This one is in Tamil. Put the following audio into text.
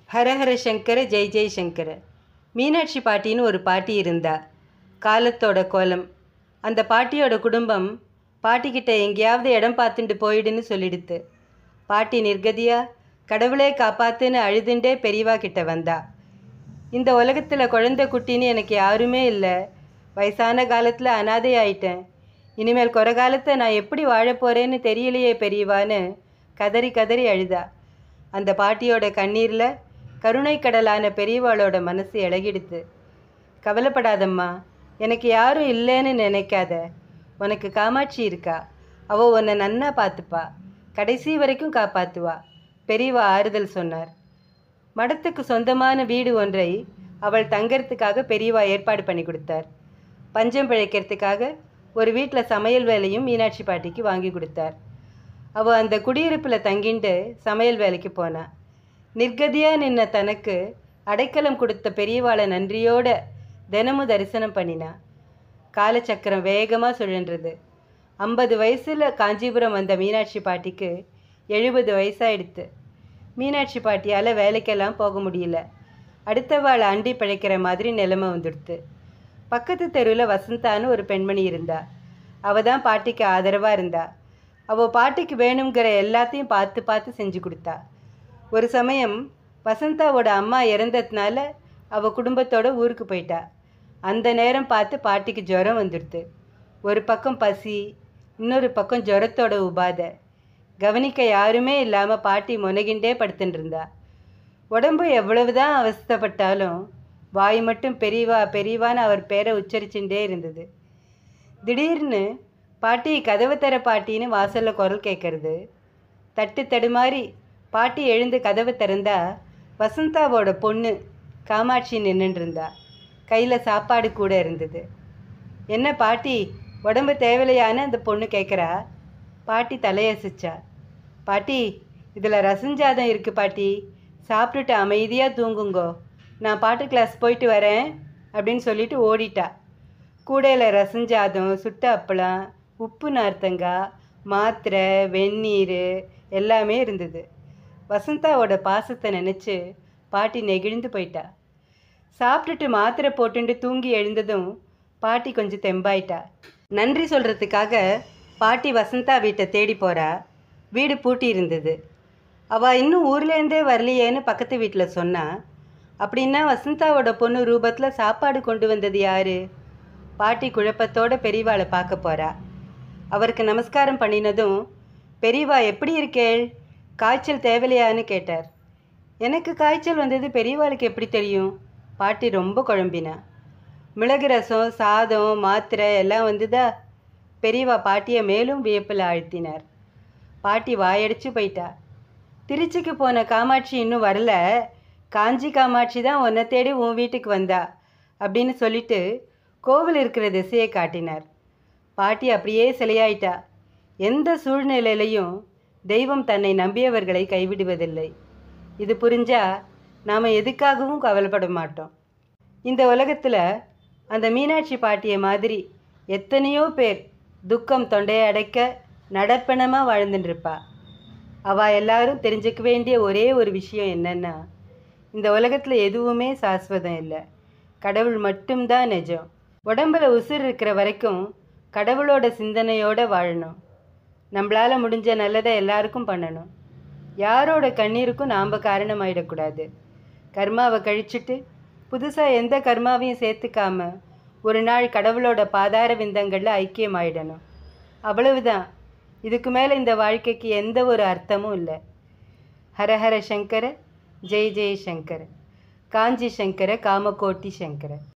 ஹரஹர சங்கர ஜெய் ஜெய் சங்கர மீனாட்சி பாட்டின்னு ஒரு பாட்டி இருந்தா காலத்தோட கோலம் அந்த பாட்டியோட குடும்பம் பாட்டிக்கிட்ட எங்கேயாவது இடம் பார்த்துட்டு போயிடுன்னு சொல்லிடுத்து பாட்டி நிர்கதியா கடவுளே காப்பாத்துன்னு அழுதுண்டே பெரியவா கிட்ட வந்தா இந்த உலகத்தில் குழந்தை குட்டின்னு எனக்கு யாருமே இல்லை வயசான காலத்தில் அனாதை ஆயிட்டேன் இனிமேல் குறை காலத்தை நான் எப்படி வாழப் போகிறேன்னு தெரியலையே பெரியவான்னு கதறி கதறி அழுதா அந்த பாட்டியோட கண்ணீரில் கருணை கடலான பெரியவாளோட மனசு இழகிடுத்து கவலைப்படாதம்மா எனக்கு யாரும் இல்லைன்னு நினைக்காத உனக்கு காமாட்சி இருக்கா அவள் உன்னை நன்னா பார்த்துப்பா கடைசி வரைக்கும் காப்பாற்றுவா பெரியவா ஆறுதல் சொன்னார் மடத்துக்கு சொந்தமான வீடு ஒன்றை அவள் தங்கறதுக்காக பெரியவா ஏற்பாடு பண்ணி கொடுத்தார் பஞ்சம் பிழைக்கிறதுக்காக ஒரு வீட்டில் சமையல் வேலையும் மீனாட்சி பாட்டிக்கு வாங்கி கொடுத்தார் அவள் அந்த குடியிருப்பில் தங்கிண்டு சமையல் வேலைக்கு போனா நிர்கதியாக நின்ன தனக்கு அடைக்கலம் கொடுத்த பெரியவாளை நன்றியோட தினமும் தரிசனம் பண்ணினா காலச்சக்கரம் வேகமாக சுழன்றது ஐம்பது வயசில் காஞ்சிபுரம் வந்த மீனாட்சி பாட்டிக்கு எழுபது வயசாயிடுத்து மீனாட்சி பாட்டியால் வேலைக்கெல்லாம் போக முடியல அடுத்தவாளை அண்டி பிழைக்கிற மாதிரி நிலைமை வந்துடுத்து பக்கத்து தெருவில் வசந்தான்னு ஒரு பெண்மணி இருந்தா அவள் தான் பாட்டிக்கு ஆதரவாக இருந்தா அவள் பாட்டிக்கு வேணுங்கிற எல்லாத்தையும் பார்த்து பார்த்து செஞ்சு கொடுத்தா ஒரு சமயம் வசந்தாவோட அம்மா இறந்ததுனால அவள் குடும்பத்தோட ஊருக்கு போயிட்டா அந்த நேரம் பார்த்து பாட்டிக்கு ஜுரம் வந்துடுது ஒரு பக்கம் பசி இன்னொரு பக்கம் ஜுரத்தோட உபாதை கவனிக்க யாருமே இல்லாமல் பாட்டி முனகிண்டே படுத்துட்டு இருந்தா உடம்பு எவ்வளவுதான் அவஸ்தைப்பட்டாலும் வாய் மட்டும் பெரியவா பெரியவான்னு அவர் பேரை உச்சரிச்சுட்டே இருந்தது திடீர்னு பாட்டி கதவு தர பாட்டின்னு வாசலில் குரல் கேட்கறது தட்டு தடுமாறி பாட்டி எழுந்து கதவு திறந்தா வசந்தாவோட பொண்ணு காமாட்சி நின்றுட்டு இருந்தா கையில் சாப்பாடு கூட இருந்தது என்ன பாட்டி உடம்பு தேவையில்லையான்னு அந்த பொண்ணு கேட்குறா பாட்டி தலையசிச்சா பாட்டி இதில் ரசஞ்சாதம் இருக்குது பாட்டி சாப்பிட்டுட்டு அமைதியாக தூங்குங்கோ நான் பாட்டு கிளாஸ் போயிட்டு வரேன் அப்படின்னு சொல்லிட்டு ஓடிட்டா கூடையில் ரசஞ்சாதம் சுட்ட அப்பளம் உப்பு நார்த்தங்காய் மாத்திரை வெந்நீர் எல்லாமே இருந்தது வசந்தாவோட பாசத்தை நினச்சி பாட்டி நெகிழ்ந்து போயிட்டா சாப்பிட்டுட்டு மாத்திரை போட்டுட்டு தூங்கி எழுந்ததும் பாட்டி கொஞ்சம் தெம்பாயிட்டா நன்றி சொல்கிறதுக்காக பாட்டி வசந்தா வீட்டை தேடி போகிறா வீடு பூட்டி இருந்தது அவள் இன்னும் ஊர்லேருந்தே வரலையேன்னு பக்கத்து வீட்டில் சொன்னா அப்படின்னா வசந்தாவோட பொண்ணு ரூபத்தில் சாப்பாடு கொண்டு வந்தது யாரு பாட்டி குழப்பத்தோட பெரியவாளை பார்க்க போறா அவருக்கு நமஸ்காரம் பண்ணினதும் பெரியவா எப்படி இருக்கேள் காய்ச்சல் தேவையில்லையான்னு கேட்டார் எனக்கு காய்ச்சல் வந்தது பெரியவாளுக்கு எப்படி தெரியும் பாட்டி ரொம்ப குழம்பினா மிளகு ரசம் சாதம் மாத்திரை எல்லாம் வந்துதா பெரியவா பாட்டியை மேலும் வியப்பில் ஆழ்த்தினார் பாட்டி வாயடிச்சு போயிட்டா திருச்சிக்கு போன காமாட்சி இன்னும் வரல காஞ்சி காமாட்சி தான் உன்னை தேடி உன் வீட்டுக்கு வந்தா அப்படின்னு சொல்லிட்டு கோவில் இருக்கிற திசையை காட்டினார் பாட்டி அப்படியே சிலையாயிட்டா எந்த சூழ்நிலையிலையும் தெய்வம் தன்னை நம்பியவர்களை கைவிடுவதில்லை இது புரிஞ்சா நாம் எதுக்காகவும் கவலைப்பட மாட்டோம் இந்த உலகத்தில் அந்த மீனாட்சி பாட்டியை மாதிரி எத்தனையோ பேர் துக்கம் தொண்டையை அடைக்க நடப்பணமாக வாழ்ந்துட்டு இருப்பா அவள் எல்லாரும் தெரிஞ்சுக்க வேண்டிய ஒரே ஒரு விஷயம் என்னன்னா இந்த உலகத்தில் எதுவுமே சாஸ்வதம் இல்லை கடவுள் மட்டும்தான் நிஜம் உடம்புல உசுர் இருக்கிற வரைக்கும் கடவுளோட சிந்தனையோடு வாழணும் நம்மளால் முடிஞ்ச நல்லதை எல்லாருக்கும் பண்ணணும் யாரோட கண்ணீருக்கும் நாம் காரணமாயிடக்கூடாது கர்மாவை கழிச்சிட்டு புதுசாக எந்த கர்மாவையும் சேர்த்துக்காம ஒரு நாள் கடவுளோட பாதார விந்தங்களில் ஐக்கியமாயிடணும் அவ்வளவுதான் இதுக்கு மேலே இந்த வாழ்க்கைக்கு எந்த ஒரு அர்த்தமும் இல்லை ஹரஹர சங்கர ஜெய் ஜெய் சங்கர காஞ்சி சங்கர காமகோட்டி சங்கர